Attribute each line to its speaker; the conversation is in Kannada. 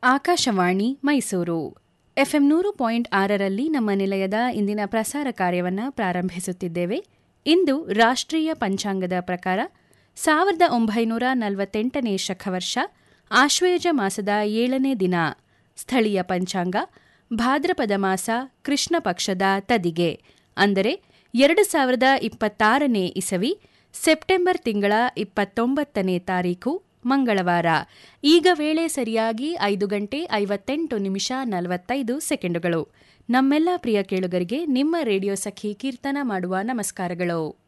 Speaker 1: ಆಕಾಶವಾಣಿ ಮೈಸೂರು ಎಫ್ಎಂ ನೂರು ಪಾಯಿಂಟ್ ಆರರಲ್ಲಿ ನಮ್ಮ ನಿಲಯದ ಇಂದಿನ ಪ್ರಸಾರ ಕಾರ್ಯವನ್ನು ಪ್ರಾರಂಭಿಸುತ್ತಿದ್ದೇವೆ ಇಂದು ರಾಷ್ಟ್ರೀಯ ಪಂಚಾಂಗದ ಪ್ರಕಾರ ಸಾವಿರದ ಒಂಬೈನೂರ ನಲವತ್ತೆಂಟನೇ ಶಖವರ್ಷ ಆಶ್ವಯುಜ ಮಾಸದ ಏಳನೇ ದಿನ ಸ್ಥಳೀಯ ಪಂಚಾಂಗ ಭಾದ್ರಪದ ಮಾಸ ಕೃಷ್ಣ ಪಕ್ಷದ ತದಿಗೆ ಅಂದರೆ ಎರಡು ಸಾವಿರದ ಇಪ್ಪತ್ತಾರನೇ ಇಸವಿ ಸೆಪ್ಟೆಂಬರ್ ತಿಂಗಳ ಇಪ್ಪತ್ತೊಂಬತ್ತನೇ ತಾರೀಖು ಮಂಗಳವಾರ ಈಗ ವೇಳೆ ಸರಿಯಾಗಿ ಐದು ಗಂಟೆ ಐವತ್ತೆಂಟು ನಿಮಿಷ ನಲವತ್ತೈದು ಸೆಕೆಂಡುಗಳು ನಮ್ಮೆಲ್ಲ ಪ್ರಿಯ ಕೇಳುಗರಿಗೆ ನಿಮ್ಮ ರೇಡಿಯೋ ಸಖಿ ಕೀರ್ತನ ಮಾಡುವ ನಮಸ್ಕಾರಗಳು